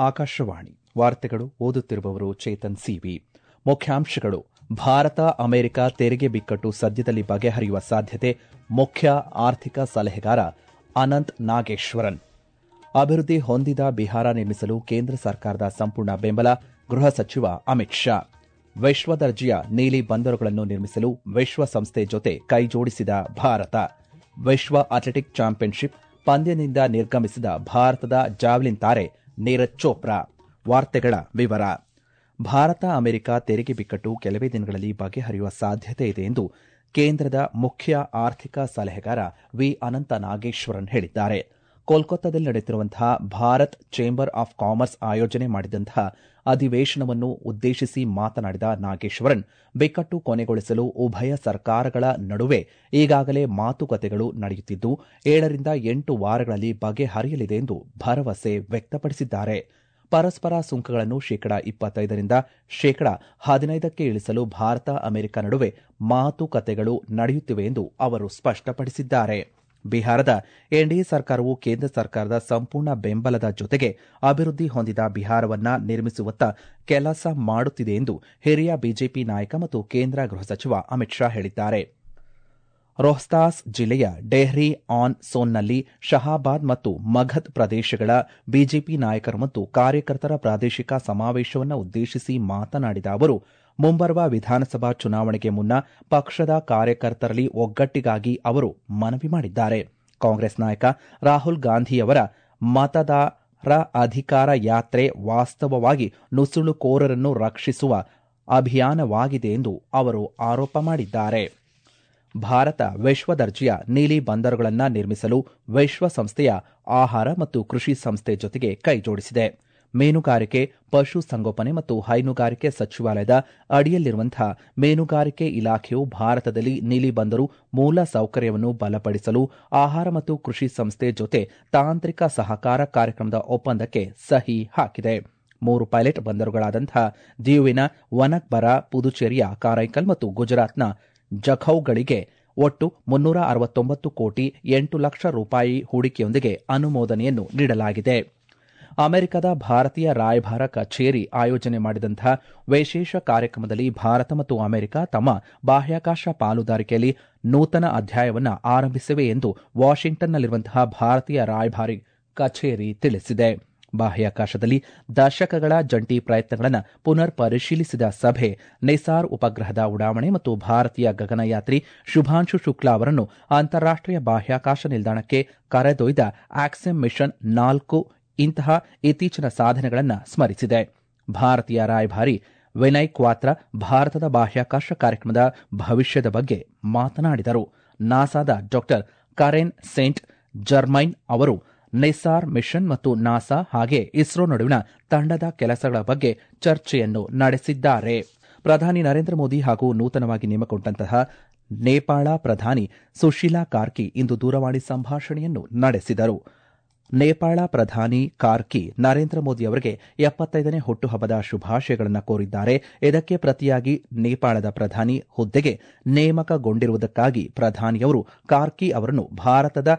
ಆಕಾಶವಾಣಿ ವಾರ್ತೆಗಳು ಓದುತ್ತಿರುವವರು ಚೇತನ್ ಸಿವಿ ಮುಖ್ಯಾಂಶಗಳು ಭಾರತ ಅಮೆರಿಕ ತೆರಿಗೆ ಬಿಕ್ಕಟ್ಟು ಸದ್ಯದಲ್ಲಿ ಬಗೆಹರಿಯುವ ಸಾಧ್ಯತೆ ಮುಖ್ಯ ಆರ್ಥಿಕ ಸಲಹೆಗಾರ ಅನಂತ್ ನಾಗೇಶ್ವರನ್ ಅಭಿವೃದ್ಧಿ ಹೊಂದಿದ ಬಿಹಾರ ನಿರ್ಮಿಸಲು ಕೇಂದ್ರ ಸರ್ಕಾರದ ಸಂಪೂರ್ಣ ಬೆಂಬಲ ಗೃಹ ಸಚಿವ ಅಮಿತ್ ಶಾ ವಿಶ್ವ ದರ್ಜೆಯ ನೀಲಿ ಬಂದರುಗಳನ್ನು ನಿರ್ಮಿಸಲು ವಿಶ್ವಸಂಸ್ಥೆ ಜೊತೆ ಕೈಜೋಡಿಸಿದ ಭಾರತ ವಿಶ್ವ ಅಥ್ಲೆಟಿಕ್ ಚಾಂಪಿಯನ್ಶಿಪ್ ಪಂದ್ಯದಿಂದ ನಿರ್ಗಮಿಸಿದ ಭಾರತದ ಜಾವ್ಲಿನ್ ತಾರೆ ನೀರಜ್ ಚೋಪ್ರಾ ವಾರ್ತೆಗಳ ವಿವರ ಭಾರತ ಅಮೆರಿಕ ತೆರಿಗೆ ಬಿಕ್ಕಟ್ಟು ಕೆಲವೇ ದಿನಗಳಲ್ಲಿ ಬಗೆಹರಿಯುವ ಸಾಧ್ಯತೆ ಇದೆ ಎಂದು ಕೇಂದ್ರದ ಮುಖ್ಯ ಆರ್ಥಿಕ ಸಲಹೆಗಾರ ವಿ ಅನಂತ ನಾಗೇಶ್ವರನ್ ಹೇಳಿದ್ದಾರೆ ಕೋಲ್ಕತ್ತಾದಲ್ಲಿ ನಡೆಯುತ್ತಿರುವಂತಹ ಭಾರತ್ ಚೇಂಬರ್ ಆಫ್ ಕಾಮರ್ಸ್ ಆಯೋಜನೆ ಮಾಡಿದಂತಹ ಅಧಿವೇಶನವನ್ನು ಉದ್ದೇಶಿಸಿ ಮಾತನಾಡಿದ ನಾಗೇಶ್ವರನ್ ಬಿಕ್ಕಟ್ಟು ಕೊನೆಗೊಳಿಸಲು ಉಭಯ ಸರ್ಕಾರಗಳ ನಡುವೆ ಈಗಾಗಲೇ ಮಾತುಕತೆಗಳು ನಡೆಯುತ್ತಿದ್ದು ಏಳರಿಂದ ಎಂಟು ವಾರಗಳಲ್ಲಿ ಬಗೆಹರಿಯಲಿದೆ ಎಂದು ಭರವಸೆ ವ್ಯಕ್ತಪಡಿಸಿದ್ದಾರೆ ಪರಸ್ಪರ ಸುಂಕಗಳನ್ನು ಶೇಕಡ ಇಪ್ಪತ್ತೈದರಿಂದ ಶೇಕಡ ಹದಿನೈದಕ್ಕೆ ಇಳಿಸಲು ಭಾರತ ಅಮೆರಿಕ ನಡುವೆ ಮಾತುಕತೆಗಳು ನಡೆಯುತ್ತಿವೆ ಎಂದು ಅವರು ಸ್ಪಷ್ಟಪಡಿಸಿದ್ದಾರೆ ಬಿಹಾರದ ಎನ್ಡಿಎ ಸರ್ಕಾರವು ಕೇಂದ್ರ ಸರ್ಕಾರದ ಸಂಪೂರ್ಣ ಬೆಂಬಲದ ಜೊತೆಗೆ ಅಭಿವೃದ್ಧಿ ಹೊಂದಿದ ಬಿಹಾರವನ್ನ ನಿರ್ಮಿಸುವತ್ತ ಕೆಲಸ ಮಾಡುತ್ತಿದೆ ಎಂದು ಹಿರಿಯ ಬಿಜೆಪಿ ನಾಯಕ ಮತ್ತು ಕೇಂದ್ರ ಗೃಹ ಸಚಿವ ಅಮಿತ್ ಶಾ ಹೇಳಿದ್ದಾರೆ ರೋಹ್ತಾಸ್ ಜಿಲ್ಲೆಯ ಡೆಹ್ರಿ ಆನ್ ಸೋನ್ನಲ್ಲಿ ಶಹಾಬಾದ್ ಮತ್ತು ಮಗಧ್ ಪ್ರದೇಶಗಳ ಬಿಜೆಪಿ ನಾಯಕರು ಮತ್ತು ಕಾರ್ಯಕರ್ತರ ಪ್ರಾದೇಶಿಕ ಸಮಾವೇಶವನ್ನು ಉದ್ದೇಶಿಸಿ ಮಾತನಾಡಿದ ಅವರು ಮುಂಬರುವ ವಿಧಾನಸಭಾ ಚುನಾವಣೆಗೆ ಮುನ್ನ ಪಕ್ಷದ ಕಾರ್ಯಕರ್ತರಲ್ಲಿ ಒಗ್ಗಟ್ಟಿಗಾಗಿ ಅವರು ಮನವಿ ಮಾಡಿದ್ದಾರೆ ಕಾಂಗ್ರೆಸ್ ನಾಯಕ ರಾಹುಲ್ ಗಾಂಧಿಯವರ ಮತದಾರ ಅಧಿಕಾರ ಯಾತ್ರೆ ವಾಸ್ತವವಾಗಿ ನುಸುಳುಕೋರರನ್ನು ರಕ್ಷಿಸುವ ಅಭಿಯಾನವಾಗಿದೆ ಎಂದು ಅವರು ಆರೋಪ ಮಾಡಿದ್ದಾರೆ ಭಾರತ ವಿಶ್ವ ದರ್ಜೆಯ ನೀಲಿ ಬಂದರುಗಳನ್ನು ನಿರ್ಮಿಸಲು ವಿಶ್ವಸಂಸ್ಥೆಯ ಆಹಾರ ಮತ್ತು ಕೃಷಿ ಸಂಸ್ಥೆ ಜೊತೆಗೆ ಕೈಜೋಡಿಸಿದೆ ಮೀನುಗಾರಿಕೆ ಪಶು ಸಂಗೋಪನೆ ಮತ್ತು ಹೈನುಗಾರಿಕೆ ಸಚಿವಾಲಯದ ಅಡಿಯಲ್ಲಿರುವಂತಹ ಮೀನುಗಾರಿಕೆ ಇಲಾಖೆಯು ಭಾರತದಲ್ಲಿ ನೀಲಿ ಬಂದರು ಮೂಲ ಸೌಕರ್ಯವನ್ನು ಬಲಪಡಿಸಲು ಆಹಾರ ಮತ್ತು ಕೃಷಿ ಸಂಸ್ಥೆ ಜೊತೆ ತಾಂತ್ರಿಕ ಸಹಕಾರ ಕಾರ್ಯಕ್ರಮದ ಒಪ್ಪಂದಕ್ಕೆ ಸಹಿ ಹಾಕಿದೆ ಮೂರು ಪೈಲಟ್ ಬಂದರುಗಳಾದಂತಹ ದಿಯುವಿನ ವನಕ್ಬರ ಪುದುಚೇರಿಯ ಕಾರೈಕಲ್ ಮತ್ತು ಗುಜರಾತ್ನ ಜಖೌಗಳಿಗೆ ಒಟ್ಟು ಮುನ್ನೂರ ಅರವತ್ತೊಂಬತ್ತು ಕೋಟಿ ಎಂಟು ಲಕ್ಷ ರೂಪಾಯಿ ಹೂಡಿಕೆಯೊಂದಿಗೆ ಅನುಮೋದನೆಯನ್ನು ನೀಡಲಾಗಿದೆ ಅಮೆರಿಕದ ಭಾರತೀಯ ರಾಯಭಾರ ಕಚೇರಿ ಆಯೋಜನೆ ಮಾಡಿದಂತಹ ವಿಶೇಷ ಕಾರ್ಯಕ್ರಮದಲ್ಲಿ ಭಾರತ ಮತ್ತು ಅಮೆರಿಕ ತಮ್ಮ ಬಾಹ್ಯಾಕಾಶ ಪಾಲುದಾರಿಕೆಯಲ್ಲಿ ನೂತನ ಅಧ್ಯಾಯವನ್ನು ಆರಂಭಿಸಿವೆ ಎಂದು ವಾಷಿಂಗ್ಟನ್ನಲ್ಲಿರುವಂತಹ ಭಾರತೀಯ ರಾಯಭಾರಿ ಕಚೇರಿ ತಿಳಿಸಿದೆ ಬಾಹ್ಯಾಕಾಶದಲ್ಲಿ ದಶಕಗಳ ಜಂಟಿ ಪ್ರಯತ್ನಗಳನ್ನು ಪುನರ್ ಪರಿಶೀಲಿಸಿದ ಸಭೆ ನಿಸಾರ್ ಉಪಗ್ರಹದ ಉಡಾವಣೆ ಮತ್ತು ಭಾರತೀಯ ಗಗನಯಾತ್ರಿ ಶುಭಾಂಶು ಶುಕ್ಲಾ ಅವರನ್ನು ಅಂತಾರಾಷ್ಟೀಯ ಬಾಹ್ಯಾಕಾಶ ನಿಲ್ದಾಣಕ್ಕೆ ಕರೆದೊಯ್ದ ಆಕ್ಸೆಮ್ ಮಿಷನ್ ನಾಲ್ಕು ಇಂತಹ ಇತ್ತೀಚಿನ ಸಾಧನೆಗಳನ್ನು ಸ್ಮರಿಸಿದೆ ಭಾರತೀಯ ರಾಯಭಾರಿ ವಿನಯ್ ಕ್ವಾತ್ರ ಭಾರತದ ಬಾಹ್ಯಾಕಾಶ ಕಾರ್ಯಕ್ರಮದ ಭವಿಷ್ಯದ ಬಗ್ಗೆ ಮಾತನಾಡಿದರು ನಾಸಾದ ಡಾ ಕರೆನ್ ಸೇಂಟ್ ಜರ್ಮೈನ್ ಅವರು ನಿಸಾರ್ ಮಿಷನ್ ಮತ್ತು ನಾಸಾ ಹಾಗೆ ಇಸ್ರೋ ನಡುವಿನ ತಂಡದ ಕೆಲಸಗಳ ಬಗ್ಗೆ ಚರ್ಚೆಯನ್ನು ನಡೆಸಿದ್ದಾರೆ ಪ್ರಧಾನಿ ನರೇಂದ್ರ ಮೋದಿ ಹಾಗೂ ನೂತನವಾಗಿ ನೇಮಕಗೊಂಡಂತಹ ನೇಪಾಳ ಪ್ರಧಾನಿ ಸುಶೀಲಾ ಕಾರ್ಕಿ ಇಂದು ದೂರವಾಣಿ ಸಂಭಾಷಣೆಯನ್ನು ನಡೆಸಿದರು ನೇಪಾಳ ಪ್ರಧಾನಿ ಕಾರ್ಕಿ ನರೇಂದ್ರ ಮೋದಿ ಅವರಿಗೆ ಎಪ್ಪತ್ತೈದನೇ ಹುಟ್ಟುಹಬ್ಬದ ಶುಭಾಶಯಗಳನ್ನು ಕೋರಿದ್ದಾರೆ ಇದಕ್ಕೆ ಪ್ರತಿಯಾಗಿ ನೇಪಾಳದ ಪ್ರಧಾನಿ ಹುದ್ದೆಗೆ ನೇಮಕಗೊಂಡಿರುವುದಕ್ಕಾಗಿ ಪ್ರಧಾನಿಯವರು ಕಾರ್ಕಿ ಅವರನ್ನು ಭಾರತದ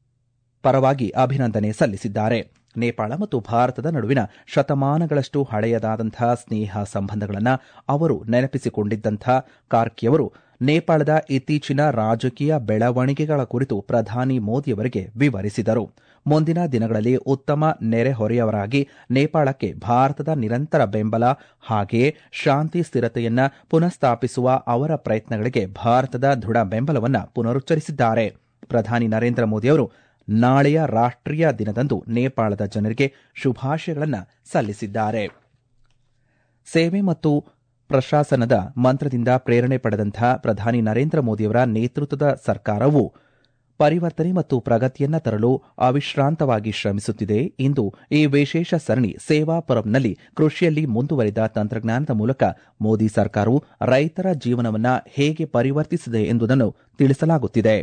ಪರವಾಗಿ ಅಭಿನಂದನೆ ಸಲ್ಲಿಸಿದ್ದಾರೆ ನೇಪಾಳ ಮತ್ತು ಭಾರತದ ನಡುವಿನ ಶತಮಾನಗಳಷ್ಟು ಹಳೆಯದಾದಂತಹ ಸ್ನೇಹ ಸಂಬಂಧಗಳನ್ನು ಅವರು ನೆನಪಿಸಿಕೊಂಡಿದ್ದಂಥ ಕಾರ್ಕಿಯವರು ನೇಪಾಳದ ಇತ್ತೀಚಿನ ರಾಜಕೀಯ ಬೆಳವಣಿಗೆಗಳ ಕುರಿತು ಪ್ರಧಾನಿ ಮೋದಿಯವರಿಗೆ ವಿವರಿಸಿದರು ಮುಂದಿನ ದಿನಗಳಲ್ಲಿ ಉತ್ತಮ ನೆರೆಹೊರೆಯವರಾಗಿ ನೇಪಾಳಕ್ಕೆ ಭಾರತದ ನಿರಂತರ ಬೆಂಬಲ ಹಾಗೆಯೇ ಶಾಂತಿ ಸ್ಥಿರತೆಯನ್ನ ಪುನಃಸ್ಥಾಪಿಸುವ ಅವರ ಪ್ರಯತ್ನಗಳಿಗೆ ಭಾರತದ ದೃಢ ಬೆಂಬಲವನ್ನು ಪುನರುಚ್ಚರಿಸಿದ್ದಾರೆ ಪ್ರಧಾನಿ ನರೇಂದ್ರ ಮೋದಿಯವರು ನಾಳೆಯ ರಾಷ್ಟೀಯ ದಿನದಂದು ನೇಪಾಳದ ಜನರಿಗೆ ಶುಭಾಶಯಗಳನ್ನು ಸಲ್ಲಿಸಿದ್ದಾರೆ ಸೇವೆ ಮತ್ತು ಪ್ರಶಾಸನದ ಮಂತ್ರದಿಂದ ಪ್ರೇರಣೆ ಪಡೆದಂತಹ ಪ್ರಧಾನಿ ನರೇಂದ್ರ ಮೋದಿಯವರ ನೇತೃತ್ವದ ಸರ್ಕಾರವು ಪರಿವರ್ತನೆ ಮತ್ತು ಪ್ರಗತಿಯನ್ನ ತರಲು ಅವಿಶ್ರಾಂತವಾಗಿ ಶ್ರಮಿಸುತ್ತಿದೆ ಇಂದು ಈ ವಿಶೇಷ ಸರಣಿ ಸೇವಾ ಪರಂನಲ್ಲಿ ಕೃಷಿಯಲ್ಲಿ ಮುಂದುವರಿದ ತಂತ್ರಜ್ಞಾನದ ಮೂಲಕ ಮೋದಿ ಸರ್ಕಾರವು ರೈತರ ಜೀವನವನ್ನ ಹೇಗೆ ಪರಿವರ್ತಿಸಿದೆ ಎಂಬುದನ್ನು ತಿಳಿಸಲಾಗುತ್ತಿದೆ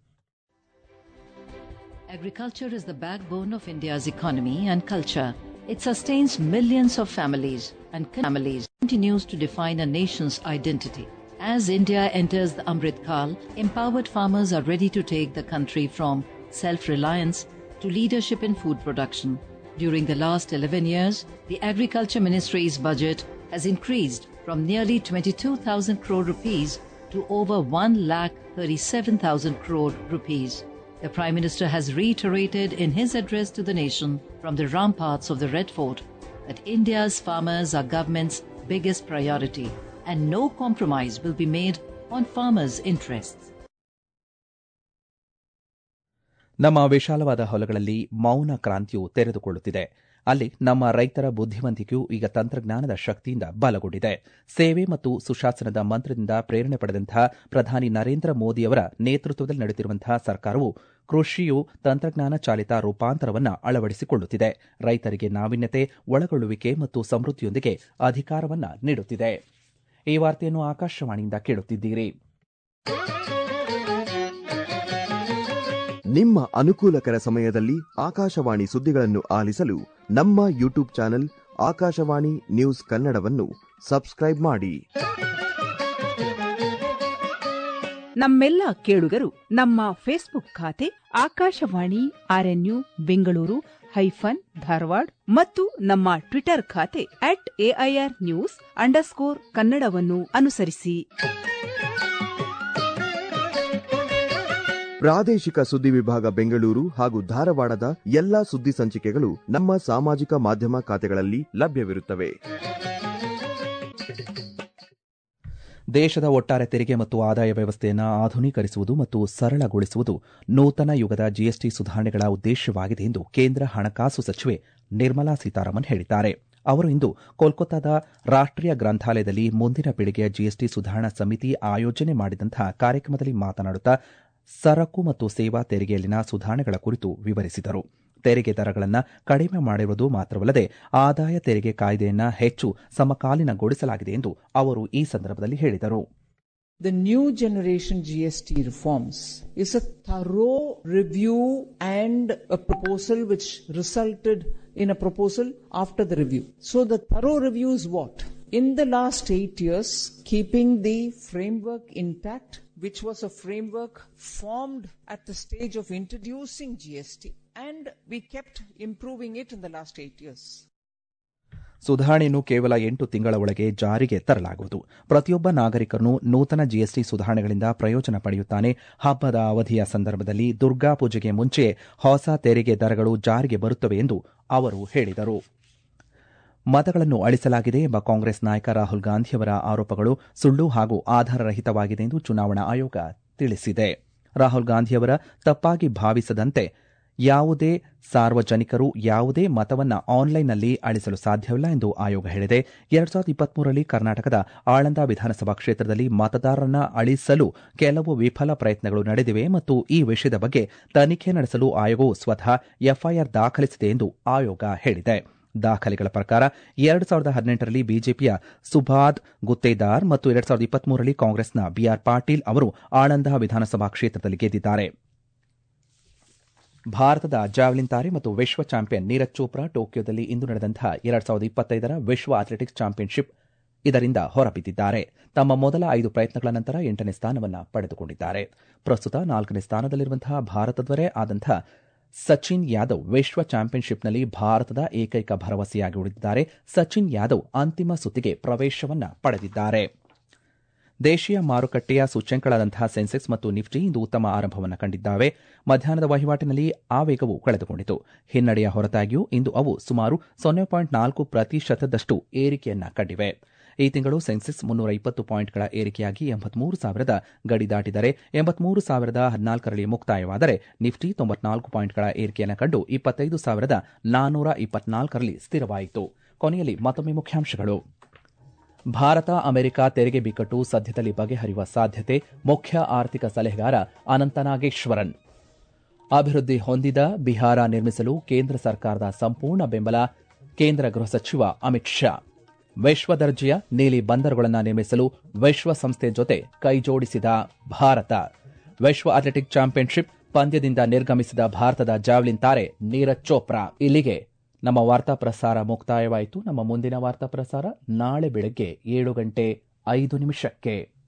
Agriculture is the backbone of India's economy and culture. It sustains millions of families and families continues to define a nation's identity. As India enters the Amrit Kal, empowered farmers are ready to take the country from self-reliance to leadership in food production. During the last 11 years, the Agriculture Ministry's budget has increased from nearly 22,000 crore rupees to over 1 lakh 37,000 crore rupees. The Prime Minister has reiterated in his address to the nation from the ramparts of the Red Fort that India's farmers are government's biggest priority and no compromise will be made on farmers' interests. ನಮ್ಮ ವಿಶಾಲವಾದ ಹೊಲಗಳಲ್ಲಿ ಮೌನ ಕ್ರಾಂತಿಯು ತೆರೆದುಕೊಳ್ಳುತ್ತಿದೆ ಅಲ್ಲಿ ನಮ್ಮ ರೈತರ ಬುದ್ಧಿವಂತಿಕೆಯು ಈಗ ತಂತ್ರಜ್ಞಾನದ ಶಕ್ತಿಯಿಂದ ಬಲಗೊಂಡಿದೆ ಸೇವೆ ಮತ್ತು ಸುಶಾಸನದ ಮಂತ್ರದಿಂದ ಪ್ರೇರಣೆ ಪಡೆದಂತಹ ಪ್ರಧಾನಿ ನರೇಂದ್ರ ಮೋದಿಯವರ ನೇತೃತ್ವದಲ್ಲಿ ನಡೆಯುತ್ತಿರುವಂತಹ ಸರ್ಕಾರವು ಕೃಷಿಯು ತಂತ್ರಜ್ಞಾನ ಚಾಲಿತ ರೂಪಾಂತರವನ್ನು ಅಳವಡಿಸಿಕೊಳ್ಳುತ್ತಿದೆ ರೈತರಿಗೆ ನಾವೀನ್ಯತೆ ಒಳಗೊಳ್ಳುವಿಕೆ ಮತ್ತು ಸಮೃದ್ಧಿಯೊಂದಿಗೆ ಅಧಿಕಾರವನ್ನು ನೀಡುತ್ತಿದೆ ಈ ವಾರ್ತೆಯನ್ನು ಆಕಾಶವಾಣಿಯಿಂದ ಕೇಳುತ್ತಿದ್ದೀರಿ ನಿಮ್ಮ ಅನುಕೂಲಕರ ಸಮಯದಲ್ಲಿ ಆಕಾಶವಾಣಿ ಸುದ್ದಿಗಳನ್ನು ಆಲಿಸಲು ನಮ್ಮ ಯೂಟ್ಯೂಬ್ ಚಾನೆಲ್ ಆಕಾಶವಾಣಿ ನ್ಯೂಸ್ ಕನ್ನಡವನ್ನು ಸಬ್ಸ್ಕ್ರೈಬ್ ಮಾಡಿ ನಮ್ಮೆಲ್ಲ ಕೇಳುಗರು ನಮ್ಮ ಫೇಸ್ಬುಕ್ ಖಾತೆ ಆಕಾಶವಾಣಿ ಆರ್ಎನ್ಯು ಬೆಂಗಳೂರು ಹೈಫನ್ ಧಾರವಾಡ ಮತ್ತು ನಮ್ಮ ಟ್ವಿಟರ್ ಖಾತೆ ಅಟ್ ಎಐಆರ್ ನ್ಯೂಸ್ ಅಂಡರ್ಸ್ಕೋರ್ ಕನ್ನಡವನ್ನು ಅನುಸರಿಸಿ ಪ್ರಾದೇಶಿಕ ಸುದ್ದಿ ವಿಭಾಗ ಬೆಂಗಳೂರು ಹಾಗೂ ಧಾರವಾಡದ ಎಲ್ಲಾ ಸುದ್ದಿ ಸಂಚಿಕೆಗಳು ನಮ್ಮ ಸಾಮಾಜಿಕ ಮಾಧ್ಯಮ ಖಾತೆಗಳಲ್ಲಿ ಲಭ್ಯವಿರುತ್ತವೆ ದೇಶದ ಒಟ್ಟಾರೆ ತೆರಿಗೆ ಮತ್ತು ಆದಾಯ ವ್ಯವಸ್ಥೆಯನ್ನು ಆಧುನೀಕರಿಸುವುದು ಮತ್ತು ಸರಳಗೊಳಿಸುವುದು ನೂತನ ಯುಗದ ಜಿಎಸ್ಟಿ ಸುಧಾರಣೆಗಳ ಉದ್ದೇಶವಾಗಿದೆ ಎಂದು ಕೇಂದ್ರ ಹಣಕಾಸು ಸಚಿವೆ ನಿರ್ಮಲಾ ಸೀತಾರಾಮನ್ ಹೇಳಿದ್ದಾರೆ ಅವರು ಇಂದು ಕೋಲ್ಕತ್ತಾದ ರಾಷ್ಟೀಯ ಗ್ರಂಥಾಲಯದಲ್ಲಿ ಮುಂದಿನ ಪೀಳಿಗೆಯ ಜಿಎಸ್ಟಿ ಸುಧಾರಣಾ ಸಮಿತಿ ಆಯೋಜನೆ ಮಾಡಿದಂತಹ ಕಾರ್ಯಕ್ರಮದಲ್ಲಿ ಮಾತನಾಡುತ್ತಾ ಸರಕು ಮತ್ತು ಸೇವಾ ತೆರಿಗೆಯಲ್ಲಿನ ಸುಧಾರಣೆಗಳ ಕುರಿತು ವಿವರಿಸಿದರು ತೆರಿಗೆ ದರಗಳನ್ನು ಕಡಿಮೆ ಮಾಡಿರುವುದು ಮಾತ್ರವಲ್ಲದೆ ಆದಾಯ ತೆರಿಗೆ ಕಾಯ್ದೆಯನ್ನು ಹೆಚ್ಚು ಸಮಕಾಲೀನಗೊಳಿಸಲಾಗಿದೆ ಎಂದು ಅವರು ಈ ಸಂದರ್ಭದಲ್ಲಿ ಹೇಳಿದರು The new generation GST reforms is a thorough review and a proposal which resulted in a proposal after the review. So the thorough review is what? In the last eight years, keeping the framework intact, which was a framework formed at the stage of introducing GST, and we kept improving it in the last eight years. ಸುಧಾರಣೆಯನ್ನು ಕೇವಲ ಎಂಟು ತಿಂಗಳ ಒಳಗೆ ಜಾರಿಗೆ ತರಲಾಗುವುದು ಪ್ರತಿಯೊಬ್ಬ ನಾಗರಿಕರನ್ನು ನೂತನ ಜಿಎಸ್ಟಿ ಸುಧಾರಣೆಗಳಿಂದ ಪ್ರಯೋಜನ ಪಡೆಯುತ್ತಾನೆ ಹಬ್ಬದ ಅವಧಿಯ ಸಂದರ್ಭದಲ್ಲಿ ದುರ್ಗಾ ಪೂಜೆಗೆ ಮುಂಚೆ ಹೊಸ ತೆರಿಗೆ ದರಗಳು ಜಾರಿಗೆ ಬರುತ್ತವೆ ಎಂದು ಅವರು ಹೇಳಿದರು ಮತಗಳನ್ನು ಅಳಿಸಲಾಗಿದೆ ಎಂಬ ಕಾಂಗ್ರೆಸ್ ನಾಯಕ ರಾಹುಲ್ ಗಾಂಧಿಯವರ ಆರೋಪಗಳು ಸುಳ್ಳು ಹಾಗೂ ಆಧಾರರಹಿತವಾಗಿದೆ ಎಂದು ಚುನಾವಣಾ ಆಯೋಗ ತಿಳಿಸಿದೆ ರಾಹುಲ್ ಗಾಂಧಿಯವರ ತಪ್ಪಾಗಿ ಭಾವಿಸದಂತೆ ಯಾವುದೇ ಸಾರ್ವಜನಿಕರು ಯಾವುದೇ ಮತವನ್ನು ಆನ್ಲೈನ್ನಲ್ಲಿ ಅಳಿಸಲು ಸಾಧ್ಯವಿಲ್ಲ ಎಂದು ಆಯೋಗ ಹೇಳಿದೆ ಎರಡ್ ಸಾವಿರದ ಇಪ್ಪತ್ಮೂರರಲ್ಲಿ ಕರ್ನಾಟಕದ ಆಳಂದ ವಿಧಾನಸಭಾ ಕ್ಷೇತ್ರದಲ್ಲಿ ಮತದಾರರನ್ನ ಅಳಿಸಲು ಕೆಲವು ವಿಫಲ ಪ್ರಯತ್ನಗಳು ನಡೆದಿವೆ ಮತ್ತು ಈ ವಿಷಯದ ಬಗ್ಗೆ ತನಿಖೆ ನಡೆಸಲು ಆಯೋಗವು ಸ್ವತಃ ಎಫ್ಐಆರ್ ದಾಖಲಿಸಿದೆ ಎಂದು ಆಯೋಗ ಹೇಳಿದೆ ದಾಖಲೆಗಳ ಪ್ರಕಾರ ಎರಡು ಸಾವಿರದ ಹದಿನೆಂಟರಲ್ಲಿ ಬಿಜೆಪಿಯ ಸುಭಾದ್ ಗುತ್ತೇದಾರ್ ಮತ್ತು ಎರಡ್ ಸಾವಿರದ ಇಪ್ಪತ್ಮೂರರಲ್ಲಿ ಕಾಂಗ್ರೆಸ್ನ ಬಿಆರ್ ಪಾಟೀಲ್ ಅವರು ಆಳಂದ ವಿಧಾನಸಭಾ ಕ್ಷೇತ್ರದಲ್ಲಿ ಗೆದ್ದಿದ್ದಾರೆ ಭಾರತದ ಜಾವ್ಲಿನ್ ತಾರೆ ಮತ್ತು ವಿಶ್ವ ಚಾಂಪಿಯನ್ ನೀರಜ್ ಚೋಪ್ರಾ ಟೋಕಿಯೋದಲ್ಲಿ ಇಂದು ನಡೆದಂತಹ ಎರಡ್ ಸಾವಿರದ ಇಪ್ಪತ್ತೈದರ ವಿಶ್ವ ಅಥ್ಲೆಟಿಕ್ಸ್ ಚಾಂಪಿಯನ್ಶಿಪ್ ಇದರಿಂದ ಹೊರಬಿದ್ದಿದ್ದಾರೆ ತಮ್ಮ ಮೊದಲ ಐದು ಪ್ರಯತ್ನಗಳ ನಂತರ ಎಂಟನೇ ಸ್ಥಾನವನ್ನು ಪಡೆದುಕೊಂಡಿದ್ದಾರೆ ಪ್ರಸ್ತುತ ನಾಲ್ಕನೇ ಸ್ಥಾನದಲ್ಲಿರುವಂತಹ ಭಾರತದವರೇ ಆದಂತಹ ಸಚಿನ್ ಯಾದವ್ ವಿಶ್ವ ಚಾಂಪಿಯನ್ಶಿಪ್ನಲ್ಲಿ ಭಾರತದ ಏಕೈಕ ಭರವಸೆಯಾಗಿ ಉಳಿದಿದ್ದಾರೆ ಸಚಿನ್ ಯಾದವ್ ಅಂತಿಮ ಸುತ್ತಿಗೆ ಪ್ರವೇಶವನ್ನ ಪಡೆದಿದ್ದಾರೆ ದೇಶೀಯ ಮಾರುಕಟ್ಟೆಯ ಸೂಚ್ಯಂಕಗಳಾದಂತಹ ಸೆನ್ಸೆಕ್ಸ್ ಮತ್ತು ನಿಫ್ಟಿ ಇಂದು ಉತ್ತಮ ಆರಂಭವನ್ನು ಕಂಡಿದ್ದಾವೆ ಮಧ್ಯಾಹ್ನದ ವಹಿವಾಟಿನಲ್ಲಿ ಆ ವೇಗವು ಕಳೆದುಕೊಂಡಿತು ಹಿನ್ನಡೆಯ ಹೊರತಾಗಿಯೂ ಇಂದು ಅವು ಸುಮಾರು ಸೊನ್ನೆ ಪಾಯಿಂಟ್ ನಾಲ್ಕು ಪ್ರತಿಶತದಷ್ಟು ಏರಿಕೆಯನ್ನ ಕಂಡಿವೆ ಈ ತಿಂಗಳು ಸೆನ್ಸೆಕ್ಸ್ ಮುನ್ನೂರ ಇಪ್ಪತ್ತು ಪಾಯಿಂಟ್ಗಳ ಏರಿಕೆಯಾಗಿ ಎಂಬತ್ಮೂರು ಸಾವಿರದ ಗಡಿ ದಾಟಿದರೆ ಎಂಬತ್ಮೂರು ಸಾವಿರದ ಹದಿನಾಲ್ಕರಲ್ಲಿ ಮುಕ್ತಾಯವಾದರೆ ನಿಫ್ಟಿ ತೊಂಬತ್ನಾಲ್ಕು ಪಾಯಿಂಟ್ಗಳ ಏರಿಕೆಯನ್ನು ಕಂಡು ಇಪ್ಪತ್ತೈದು ಸಾವಿರದ ನಾನ್ನೂರ ಇಪ್ಪತ್ನಾಲ್ಕರಲ್ಲಿ ಸ್ಥಿರವಾಯಿತು ಕೊನೆಯಲ್ಲಿ ಮತ್ತೊಮ್ಮೆ ಮುಖ್ಯಾಂಶಗಳು ಭಾರತ ಅಮೆರಿಕ ತೆರಿಗೆ ಬಿಕ್ಕಟ್ಟು ಸದ್ಯದಲ್ಲಿ ಬಗೆಹರಿಯುವ ಸಾಧ್ಯತೆ ಮುಖ್ಯ ಆರ್ಥಿಕ ಸಲಹೆಗಾರ ಅನಂತ ನಾಗೇಶ್ವರನ್ ಅಭಿವೃದ್ಧಿ ಹೊಂದಿದ ಬಿಹಾರ ನಿರ್ಮಿಸಲು ಕೇಂದ್ರ ಸರ್ಕಾರದ ಸಂಪೂರ್ಣ ಬೆಂಬಲ ಕೇಂದ್ರ ಗೃಹ ಸಚಿವ ಅಮಿತ್ ಶಾ ವಿಶ್ವ ದರ್ಜೆಯ ನೀಲಿ ಬಂದರುಗಳನ್ನು ನಿರ್ಮಿಸಲು ವಿಶ್ವಸಂಸ್ಥೆ ಜೊತೆ ಕೈಜೋಡಿಸಿದ ಭಾರತ ವಿಶ್ವ ಅಥ್ಲೆಟಿಕ್ ಚಾಂಪಿಯನ್ಶಿಪ್ ಪಂದ್ಯದಿಂದ ನಿರ್ಗಮಿಸಿದ ಭಾರತದ ಜಾವ್ಲಿನ್ ತಾರೆ ನೀರಜ್ ಚೋಪ್ರಾ ಇಲ್ಲಿಗೆ ನಮ್ಮ ವಾರ್ತಾ ಪ್ರಸಾರ ಮುಕ್ತಾಯವಾಯಿತು ನಮ್ಮ ಮುಂದಿನ ವಾರ್ತಾ ಪ್ರಸಾರ ನಾಳೆ ಬೆಳಗ್ಗೆ ಏಳು ಗಂಟೆ ಐದು ನಿಮಿಷಕ್ಕೆ